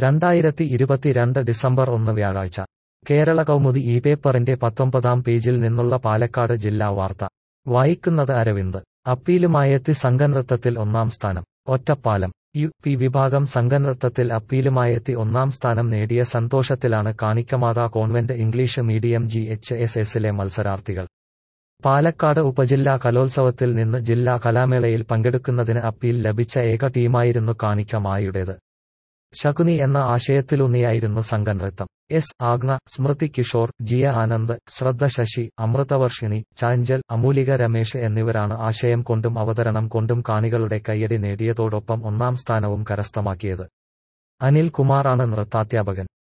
രണ്ടായിരത്തി ഇരുപത്തിരണ്ട് ഡിസംബർ ഒന്ന് വ്യാഴാഴ്ച കേരള കൗമുദി ഈ പേപ്പറിന്റെ പത്തൊമ്പതാം പേജിൽ നിന്നുള്ള പാലക്കാട് ജില്ലാ വാർത്ത വായിക്കുന്നത് അരവിന്ദ് അപ്പീലുമായെത്തി സംഘനൃത്തത്തിൽ ഒന്നാം സ്ഥാനം ഒറ്റപ്പാലം യു പി വിഭാഗം സംഘനൃത്തത്തിൽ അപ്പീലുമായെത്തി ഒന്നാം സ്ഥാനം നേടിയ സന്തോഷത്തിലാണ് Kanikkamata convent English medium G H S എസിലെ മത്സരാർത്ഥികൾ പാലക്കാട് ഉപജില്ലാ കലോത്സവത്തിൽ നിന്ന് ജില്ലാ കലാമേളയിൽ പങ്കെടുക്കുന്നതിന് അപ്പീൽ ലഭിച്ച ഏക ടീമായിരുന്നു കാണിക്കമായുടേത് ശകുനി എന്ന ആശയത്തിലൂന്നിയായിരുന്നു സംഘനൃത്തം എസ് ആഗ്ന സ്മൃതി കിഷോർ ജിയ ആനന്ദ് ശ്രദ്ധ ശശി അമൃതവർഷിണി ചാഞ്ചൽ അമൂലിക രമേശ് എന്നിവരാണ് ആശയം കൊണ്ടും അവതരണം കൊണ്ടും കാണികളുടെ കയ്യടി നേടിയതോടൊപ്പം ഒന്നാം സ്ഥാനവും കരസ്ഥമാക്കിയത് അനിൽ കുമാറാണ് നൃത്താധ്യാപകൻ